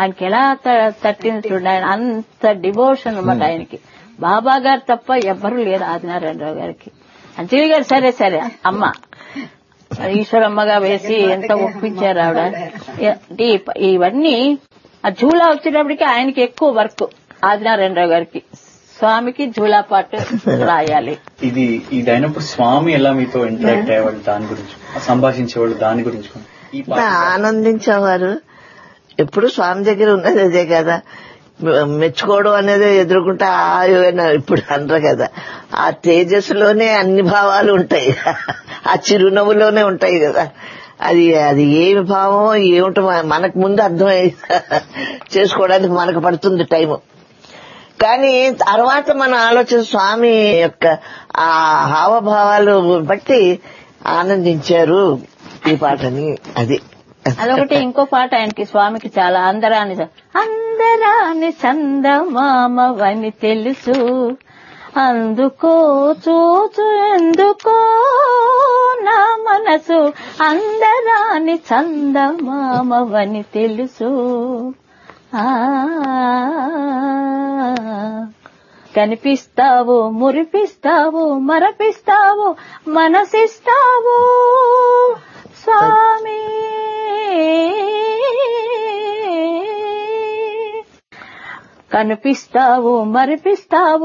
ఆయనకి ఎలా త- తట్టింది చూడండి ఆయన అంత డివోషన్ అనమాట ఆయనకి బాబా గారు తప్ప ఎవ్వరూ లేరు ఆదినారాయణరావు గారికి అంజలి గారు సరే సరే అమ్మ ఈశ్వరమ్మగా వేసి ఎంత ఒప్పించారు ఆవిడ అంటే ఈ- ఇవన్నీ ఆ జూలా వచ్చేటప్పటికి ఆయనకి ఎక్కువ వర్క్ ఆదినారాయణరావు గారికి స్వామికి జూలా పాట రాయాలి ఇది ఇది అయినప్పుడు స్వామి ఎలా మీతో ఇంటరాక్ట్ అయ్యేవాళ్ళు దాని గురించి సంభాషించేవాళ్ళు దాని గురించి కూడా. ఈ పాట ఆనందించేవారు ఎప్పుడు స్వామి దగ్గర ఉన్నది అదే కదా మెచ్చుకోవడం అనేది ఎదుర్కొంటే ఆయన ఇప్పుడు అనరు కదా ఆ తేజస్సులోనే అన్ని భావాలు ఉంటాయి ఆ చిరునవ్వులోనే ఉంటాయి కదా అది అది ఏమి భావమో ఏమిటో మనకు ముందు అర్థమై చేసుకోవడానికి మనకు పడుతుంది టైము కానీ తర్వాత మన ఆలోచన స్వామి యొక్క ఆ హావభావాలు బట్టి ఆనందించారు ఈ పాటని అది అదొకటి ఇంకో పాట ఆయనకి స్వామికి చాలా అందరాని అందరాని చందమామవని తెలుసు అందుకో చూచు ఎందుకో నా మనసు అందరాని చందమామవని తెలుసు ఆ కనిపిస్తావు మురిపిస్తావు మరపిస్తావు మనసిస్తావు స్వామి కనిపిస్తావు మరిపిస్తావు